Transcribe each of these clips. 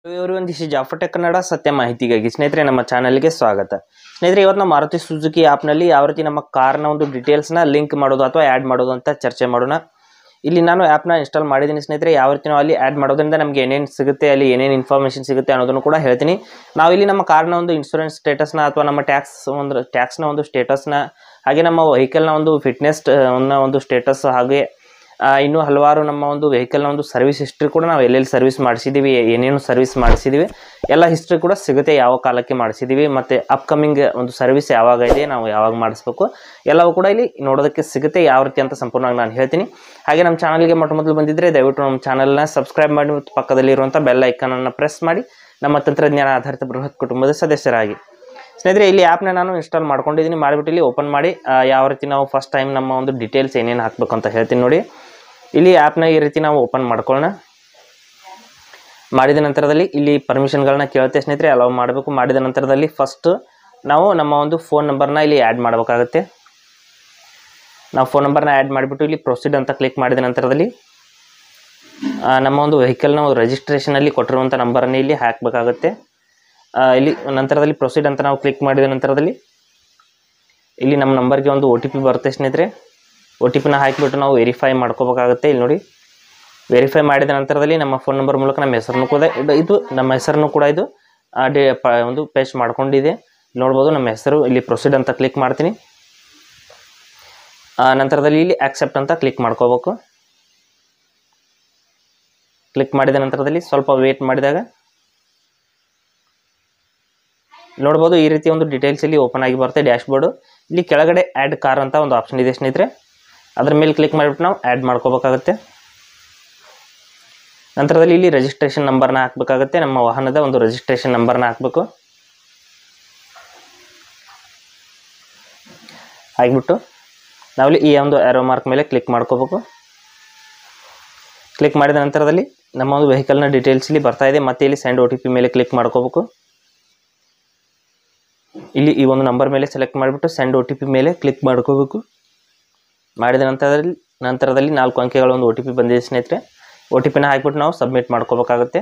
ಇವರು ಒಂದಿಷ್ಟು ಜಾಫಟೆ ಕನ್ನಡ ಸತ್ಯ ಮಾಹಿತಿಗಾಗಿ ಸ್ನೇಹಿತರೆ ನಮ್ಮ ಚಾನಲ್ಗೆ ಸ್ವಾಗತ ಸ್ನೇಹಿತರೆ ಇವತ್ತು ನಾವು ಮಾರುತಿ ಸುಜುಕಿ ಆ್ಯಪ್ನಲ್ಲಿ ಯಾವ ರೀತಿ ನಮ್ಮ ಕಾರ್ನ ಒಂದು ಡೀಟೇಲ್ಸ್ನ ಲಿಂಕ್ ಮಾಡೋದು ಅಥವಾ ಆ್ಯಡ್ ಮಾಡೋದು ಅಂತ ಚರ್ಚೆ ಮಾಡೋಣ ಇಲ್ಲಿ ನಾನು ಆ್ಯಪ್ನ ಇನ್ಸ್ಟಾಲ್ ಮಾಡಿದ್ದೀನಿ ಸ್ನೇಹಿತರೆ ಯಾವ ರೀತಿ ನಾವು ಅಲ್ಲಿ ಆ್ಯಡ್ ಮಾಡೋದ್ರಿಂದ ನಮಗೆ ಏನೇನು ಸಿಗುತ್ತೆ ಅಲ್ಲಿ ಏನೇನು ಇನ್ಫಾರ್ಮೇಷನ್ ಸಿಗುತ್ತೆ ಅನ್ನೋದನ್ನು ಕೂಡ ಹೇಳ್ತೀನಿ ನಾವು ಇಲ್ಲಿ ನಮ್ಮ ಕಾರ್ನ ಒಂದು ಇನ್ಶೂರೆನ್ಸ್ ಸ್ಟೇಟಸ್ನ ಅಥವಾ ನಮ್ಮ ಟ್ಯಾಕ್ಸ್ ಒಂದು ಟ್ಯಾಕ್ಸ್ನ ಒಂದು ಸ್ಟೇಟಸ್ನ ಹಾಗೆ ನಮ್ಮ ವೆಹಿಕಲ್ನ ಒಂದು ಫಿಟ್ನೆಸ್ ಒಂದು ಸ್ಟೇಟಸ್ ಹಾಗೆ ಆ, ಇನ್ನೂ ಹಲವಾರು ನಮ್ಮ ಒಂದು ವೆಹಿಕಲ್ನ ಒಂದು ಸರ್ವಿಸ್ ಹಿಸ್ಟ್ರಿ ಕೂಡ ನಾವು ಎಲ್ಲೆಲ್ಲಿ ಸರ್ವಿಸ್ ಮಾಡಿಸಿದ್ದೀವಿ ಏನೇನು ಸರ್ವಿಸ್ ಮಾಡಿಸಿದ್ದೀವಿ ಎಲ್ಲ ಹಿಸ್ಟ್ರಿ ಕೂಡ ಸಿಗುತ್ತೆ ಯಾವ ಕಾಲಕ್ಕೆ ಮಾಡಿಸಿದ್ದೀವಿ ಮತ್ತು ಅಪ್ಕಮಿಂಗ್ ಒಂದು ಸರ್ವಿಸ್ ಯಾವಾಗ ಇದೆ ನಾವು ಯಾವಾಗ ಮಾಡಿಸ್ಬೇಕು ಎಲ್ಲವೂ ಕೂಡ ಇಲ್ಲಿ ನೋಡೋದಕ್ಕೆ ಸಿಗುತ್ತೆ ಯಾವ ರೀತಿ ಅಂತ ಸಂಪೂರ್ಣವಾಗಿ ನಾನು ಹೇಳ್ತೀನಿ ಹಾಗೆ ನಮ್ಮ ಚಾನಲ್ಗೆ ಮೊಟ್ಟ ಮೊದಲು ಬಂದಿದ್ದರೆ ದಯವಿಟ್ಟು ನಮ್ಮ ಚಾನಲ್ನ ಸಬ್ಸ್ಕ್ರೈಬ್ ಮಾಡಿ ಮತ್ತು ಪಕ್ಕದಲ್ಲಿರುವಂಥ ಬೆಲ್ ಐಕನನ್ನು ಪ್ರೆಸ್ ಮಾಡಿ ನಮ್ಮ ತಂತ್ರಜ್ಞಾನ ಆಧಾರಿತ ಬೃಹತ್ ಕುಟುಂಬದ ಸದಸ್ಯರಾಗಿ ಸ್ನೇಹಿತರೆ ಇಲ್ಲಿ ಆ್ಯಪ್ನ ನಾನು ಇನ್ಸ್ಟಾಲ್ ಮಾಡ್ಕೊಂಡಿದ್ದೀನಿ ಮಾಡಿಬಿಟ್ಟು ಇಲ್ಲಿ ಓಪನ್ ಮಾಡಿ ಆ, ಯಾವ ರೀತಿ ನಾವು ಫಸ್ಟ್ ಟೈಮ್ ನಮ್ಮ ಒಂದು ಡೀಟೇಲ್ಸ್ ಏನೇನು ಹಾಕಬೇಕು ಅಂತ ಹೇಳ್ತೀನಿ ನೋಡಿ ಇಲ್ಲಿ ಆ್ಯಪ್ನ ಈ ರೀತಿ ನಾವು ಓಪನ್ ಮಾಡ್ಕೊಳ್ಳೋಣ ಮಾಡಿದ ನಂತರದಲ್ಲಿ ಇಲ್ಲಿ ಪರ್ಮಿಷನ್ಗಳನ್ನ ಕೇಳುತ್ತೆ ಸ್ನೇಹಿತರೆ ಅಲೌ ಮಾಡಬೇಕು ಮಾಡಿದ ನಂತರದಲ್ಲಿ ಫಸ್ಟ್ ನಾವು ನಮ್ಮ ಒಂದು ಫೋನ್ ನಂಬರ್ನ ಇಲ್ಲಿ ಆ್ಯಡ್ ಮಾಡಬೇಕಾಗುತ್ತೆ ನಾವು ಫೋನ್ ನಂಬರ್ನ ಆ್ಯಡ್ ಮಾಡಿಬಿಟ್ಟು ಇಲ್ಲಿ ಪ್ರೊಸೀಡ್ ಅಂತ ಕ್ಲಿಕ್ ಮಾಡಿದ ನಂತರದಲ್ಲಿ ಆ, ನಮ್ಮ ಒಂದು ವೆಹಿಕಲ್ನ ರಿಜಿಸ್ಟ್ರೇಷನಲ್ಲಿ ಕೊಟ್ಟಿರುವಂಥ ನಂಬರನ್ನು ಇಲ್ಲಿ ಹಾಕಬೇಕಾಗುತ್ತೆ ಇಲ್ಲಿ ನಂತರದಲ್ಲಿ ಪ್ರೊಸೀಡ್ ಅಂತ ನಾವು ಕ್ಲಿಕ್ ಮಾಡಿದ ನಂತರದಲ್ಲಿ ಇಲ್ಲಿ ನಮ್ಮ ನಂಬರ್ಗೆ ಒಂದು ಒ ಟಿ ಪಿ ಬರುತ್ತೆ ಸ್ನೇಹಿತರೆ ಒ ಟಿ ಪಿನ ಹಾಕಿಬಿಟ್ಟು ನಾವು ವೆರಿಫೈ ಮಾಡ್ಕೋಬೇಕಾಗುತ್ತೆ ಇಲ್ಲಿ ನೋಡಿ ವೆರಿಫೈ ಮಾಡಿದ ನಂತರದಲ್ಲಿ ನಮ್ಮ ಫೋನ್ ನಂಬರ್ ಮೂಲಕ ನಮ್ಮ ಹೆಸರನ್ನು ಕೂಡ ಇದು ಇದು ನಮ್ಮ ಹೆಸರನ್ನು ಕೂಡ ಇದು ಆ, ಡೇ ಪ ಒಂದು ಪೇಸ್ಟ್ ಮಾಡ್ಕೊಂಡಿದೆ ನೋಡ್ಬೋದು ನಮ್ಮ ಹೆಸರು ಇಲ್ಲಿ ಪ್ರೊಸೀಡ್ ಅಂತ ಕ್ಲಿಕ್ ಮಾಡ್ತೀನಿ ಆ, ನಂತರದಲ್ಲಿ ಇಲ್ಲಿ ಆಕ್ಸೆಪ್ಟ್ ಅಂತ ಕ್ಲಿಕ್ ಮಾಡ್ಕೋಬೇಕು ಕ್ಲಿಕ್ ಮಾಡಿದ ನಂತರದಲ್ಲಿ ಸ್ವಲ್ಪ ವೇಟ್ ಮಾಡಿದಾಗ ನೋಡ್ಬೋದು ಈ ರೀತಿ ಒಂದು ಡೀಟೇಲ್ಸ್ ಇಲ್ಲಿ ಓಪನ್ ಆಗಿ ಬರುತ್ತೆ ಡ್ಯಾಶ್ಬೋರ್ಡು ಇಲ್ಲಿ ಕೆಳಗಡೆ ಆ್ಯಡ್ ಕಾರ್ ಅಂತ ಒಂದು ಆಪ್ಷನ್ ಇದೆ ಸ್ನೇಹಿತರೆ ಅದ್ರ ಮೇಲೆ ಕ್ಲಿಕ್ ಮಾಡಿಬಿಟ್ಟು ನಾವು ಆ್ಯಡ್ ಮಾಡ್ಕೋಬೇಕಾಗುತ್ತೆ ನಂತರದಲ್ಲಿ ಇಲ್ಲಿ ರಿಜಿಸ್ಟ್ರೇಷನ್ ನಂಬರ್ನ ಹಾಕಬೇಕಾಗುತ್ತೆ ನಮ್ಮ ವಾಹನದ ಒಂದು ರಿಜಿಸ್ಟ್ರೇಷನ್ ನಂಬರ್ನ ಹಾಕಬೇಕು ಹಾಕ್ಬಿಟ್ಟು ನಾವಿಲ್ಲಿ ಈ ಒಂದು ಆರೋ ಮಾರ್ಕ್ ಮೇಲೆ ಕ್ಲಿಕ್ ಮಾಡ್ಕೋಬೇಕು ಕ್ಲಿಕ್ ಮಾಡಿದ ನಂತರದಲ್ಲಿ ನಮ್ಮ ಒಂದು ವೆಹಿಕಲ್ನ ಡೀಟೇಲ್ಸ್ ಇಲ್ಲಿ ಬರ್ತಾ ಇದೆ ಮತ್ತೆ ಇಲ್ಲಿ ಸೆಂಡ್ ಒ ಟಿ ಪಿ ಮೇಲೆ ಕ್ಲಿಕ್ ಮಾಡ್ಕೋಬೇಕು ಇಲ್ಲಿ ಈ ಒಂದು ನಂಬರ್ ಮೇಲೆ ಸೆಲೆಕ್ಟ್ ಮಾಡಿಬಿಟ್ಟು ಸೆಂಡ್ ಒ ಟಿ ಪಿ ಮೇಲೆ ಕ್ಲಿಕ್ ಮಾಡ್ಕೋಬೇಕು ಮಾಡಿದ ನಂತರದಲ್ಲಿ ನಂತರದಲ್ಲಿ ನಾಲ್ಕು ಅಂಕೆಗಳ ಒಂದು ಒ ಟಿ ಪಿ ಬಂದಿದೆ ಸ್ನೇಹಿತರೆ ಒ ಟಿ ಪಿನ ಹಾಕ್ಬಿಟ್ಟು ನಾವು ಸಬ್ಮಿಟ್ ಮಾಡ್ಕೋಬೇಕಾಗುತ್ತೆ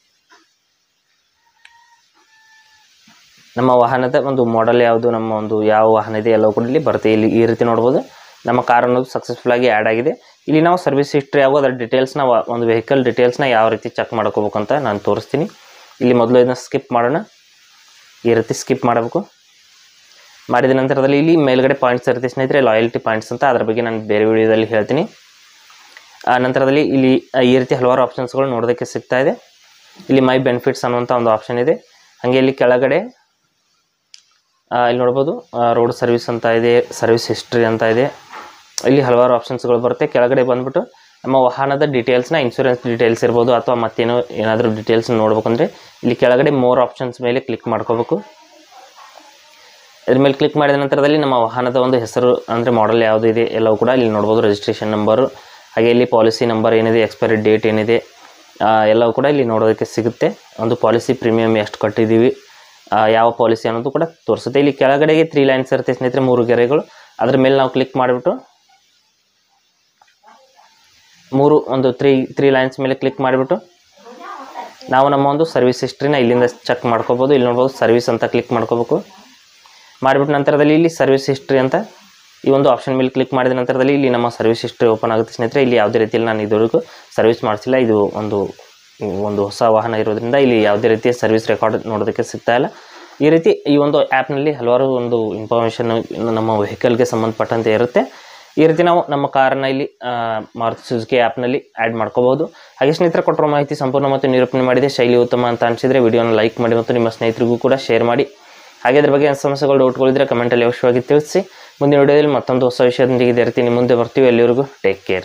ನಮ್ಮ ವಾಹನದ ಒಂದು ಮಾಡೆಲ್ ಯಾವುದು ನಮ್ಮ ಒಂದು ಯಾವ ವಾಹನ ಇದೆ ಎಲ್ಲವೂ ಕೂಡ ಇಲ್ಲಿ ಬರುತ್ತೆ ಇಲ್ಲಿ ಈ ರೀತಿ ನೋಡ್ಬೋದು ನಮ್ಮ ಕಾರ್ ಅನ್ನೋದು ಸಕ್ಸಸ್ಫುಲ್ ಆಗಿ ಆ್ಯಡ್ ಆಗಿದೆ ಇಲ್ಲಿ ನಾವು ಸರ್ವಿಸ್ ಹಿಸ್ಟ್ರಿ ಆಗೋ ಅದರ ಡೀಟೇಲ್ಸ್ನ ಒಂದು ವೆಹಿಕಲ್ ಡೀಟೇಲ್ಸ್ನ ಯಾವ ರೀತಿ ಚೆಕ್ ಮಾಡ್ಕೋಬೇಕು ಅಂತ ನಾನು ತೋರಿಸ್ತೀನಿ ಇಲ್ಲಿ ಮೊದಲು ಇದನ್ನ ಸ್ಕಿಪ್ ಮಾಡೋಣ ಈ ರೀತಿ ಸ್ಕಿಪ್ ಮಾಡಬೇಕು ಮಾಡಿದ ನಂತರದಲ್ಲಿ ಇಲ್ಲಿ ಮೇಲ್ಗಡೆ ಪಾಯಿಂಟ್ಸ್ ಇರುತ್ತೆ ಸ್ನೇಹಿತರೆ ಲಾಯಲ್ಟಿ ಪಾಯಿಂಟ್ಸ್ ಅಂತ ಅದ್ರ ಬಗ್ಗೆ ನಾನು ಬೇರೆ ವಿಡಿಯೋದಲ್ಲಿ ಹೇಳ್ತೀನಿ ಆ ನಂತರದಲ್ಲಿ ಇಲ್ಲಿ ಆ, ಈ ರೀತಿ ಹಲವಾರು ಆಪ್ಷನ್ಸ್ಗಳು ನೋಡೋದಕ್ಕೆ ಸಿಗ್ತಾ ಇದೆ ಇಲ್ಲಿ ಮೈ ಬೆನಿಫಿಟ್ಸ್ ಅನ್ನುವಂಥ ಒಂದು ಆಪ್ಷನ್ ಇದೆ ಹಾಗೆ ಇಲ್ಲಿ ಕೆಳಗಡೆ ಆ, ಇಲ್ಲಿ ನೋಡ್ಬೋದು ರೋಡ್ ಸರ್ವಿಸ್ ಅಂತ ಇದೆ ಸರ್ವಿಸ್ ಹಿಸ್ಟ್ರಿ ಅಂತ ಇದೆ ಇಲ್ಲಿ ಹಲವಾರು ಆಪ್ಷನ್ಸ್ಗಳು ಬರುತ್ತೆ ಕೆಳಗಡೆ ಬಂದ್ಬಿಟ್ಟು ನಮ್ಮ ವಾಹನದ ಡೀಟೇಲ್ಸ್ನ ಇನ್ಶೂರೆನ್ಸ್ ಡೀಟೇಲ್ಸ್ ಇರ್ಬೋದು ಅಥವಾ ಮತ್ತೇನೋ ಏನಾದರೂ ಡೀಟೇಲ್ಸ್ ನೋಡ್ಬೇಕಂದ್ರೆ ಇಲ್ಲಿ ಕೆಳಗಡೆ ಮೋರ್ ಆಪ್ಷನ್ಸ್ ಮೇಲೆ ಕ್ಲಿಕ್ ಮಾಡ್ಕೋಬೇಕು ಇದ್ರ ಮೇಲೆ ಕ್ಲಿಕ್ ಮಾಡಿದ ನಂತರದಲ್ಲಿ ನಮ್ಮ ವಾಹನದ ಒಂದು ಹೆಸರು ಅಂದರೆ ಮಾಡೆಲ್ ಯಾವುದು ಇದೆ ಎಲ್ಲವೂ ಕೂಡ ಇಲ್ಲಿ ನೋಡ್ಬೋದು ರಿಜಿಸ್ಟ್ರೇಷನ್ ನಂಬರು ಹಾಗೆ ಇಲ್ಲಿ ಪಾಲಿಸಿ ನಂಬರ್ ಏನಿದೆ ಎಕ್ಸ್ಪೈರಿ ಡೇಟ್ ಏನಿದೆ ಆ, ಎಲ್ಲವೂ ಕೂಡ ಇಲ್ಲಿ ನೋಡೋದಕ್ಕೆ ಸಿಗುತ್ತೆ ಒಂದು ಪಾಲಿಸಿ ಪ್ರೀಮಿಯಮ್ ಎಷ್ಟು ಕಟ್ಟಿದ್ದೀವಿ ಆ, ಯಾವ ಪಾಲಿಸಿ ಅನ್ನೋದು ಕೂಡ ತೋರಿಸುತ್ತೆ ಇಲ್ಲಿ ಕೆಳಗಡೆಗೆ ತ್ರೀ ಲೈನ್ಸ್ ಇರುತ್ತೆ ಸ್ನೇಹಿತರೆ ಮೂರು ಗೆರೆಗಳು ಅದ್ರ ಮೇಲೆ ನಾವು ಕ್ಲಿಕ್ ಮಾಡಿಬಿಟ್ಟು ಮೂರು ಒಂದು ತ್ರೀ ತ್ರೀ ಲೈನ್ಸ್ ಮೇಲೆ ಕ್ಲಿಕ್ ಮಾಡಿಬಿಟ್ಟು ನಾವು ನಮ್ಮ ಒಂದು ಸರ್ವಿಸ್ ಹಿಸ್ಟ್ರಿನ ಇಲ್ಲಿಂದ ಚೆಕ್ ಮಾಡ್ಕೋಬೋದು ಇಲ್ಲಿ ನೋಡ್ಬೋದು ಸರ್ವಿಸ್ ಅಂತ ಕ್ಲಿಕ್ ಮಾಡ್ಕೋಬೇಕು ಮಾಡಿಬಿಟ್ಟು ನಂತರದಲ್ಲಿ ಇಲ್ಲಿ ಸರ್ವಿಸ್ ಹಿಸ್ಟ್ರಿ ಅಂತ ಈ ಒಂದು ಆಪ್ಷನ್ ಮೇಲೆ ಕ್ಲಿಕ್ ಮಾಡಿದ ನಂತರದಲ್ಲಿ ಇಲ್ಲಿ ನಮ್ಮ ಸರ್ವಿಸ್ ಹಿಸ್ಟ್ರಿ ಓಪನ್ ಆಗುತ್ತೆ ಸ್ನೇಹಿತರೆ ಇಲ್ಲಿ ಯಾವುದೇ ರೀತಿಯಲ್ಲಿ ನಾನು ಇದುವರೆಗೂ ಸರ್ವಿಸ್ ಮಾಡಿಸಿಲ್ಲ ಇದು ಒಂದು ಒಂದು ಹೊಸ ವಾಹನ ಇರೋದ್ರಿಂದ ಇಲ್ಲಿ ಯಾವುದೇ ರೀತಿಯ ಸರ್ವಿಸ್ ರೆಕಾರ್ಡ್ ನೋಡೋದಕ್ಕೆ ಸಿಗ್ತಾ ಇಲ್ಲ ಈ ರೀತಿ ಈ ಒಂದು ಆ್ಯಪ್ನಲ್ಲಿ ಹಲವಾರು ಒಂದು ಇನ್ಫಾರ್ಮೇಷನ್ ನಮ್ಮ ವೆಹಿಕಲ್ಗೆ ಸಂಬಂಧಪಟ್ಟಂತೆ ಇರುತ್ತೆ ಈ ರೀತಿ ನಾವು ನಮ್ಮ ಕಾರನ್ನ ಇಲ್ಲಿ ಆ, ಮಾರುತಿ ಸುಜುಕಿ ಆ್ಯಪ್ನಲ್ಲಿ ಆ್ಯಡ್ ಮಾಡ್ಕೋಬಹುದು ಹಾಗೆ ಸ್ನೇಹಿತರೆ ಕೊಟ್ಟಿರೋ ಮಾಹಿತಿ ಸಂಪೂರ್ಣ ಮತ್ತು ನಿರೂಪಣೆ ಮಾಡಿದೆ ಶೈಲಿ ಉತ್ತಮ ಅಂತ ಅನಿಸಿದರೆ ವಿಡಿಯೋನ ಲೈಕ್ ಮಾಡಿ ಮತ್ತು ನಿಮ್ಮ ಸ್ನೇಹಿತರಿಗೂ ಕೂಡ ಶೇರ್ ಮಾಡಿ ಹಾಗೆ ಇದ್ರ ಬಗ್ಗೆ ಏನು ಸಮಸ್ಯೆಗಳು ಡೌಟ್ಗಳಿದ್ರೆ ಕಮೆಂಟಲ್ಲಿ ಅವಶ್ಯವಾಗಿ ತಿಳಿಸಿ ಮುಂದಿನ ವಿಡಿಯೋದಲ್ಲಿ ಮತ್ತೊಂದು ಹೊಸ ವಿಷಯದೊಂದಿಗೆ ಇದೇ ರೀತಿ ನಿಮ್ಮ ಮುಂದೆ ಬರ್ತೀವಿ ಎಲ್ಲಿವರೆಗೂ ಟೇಕ್ ಕೇರ್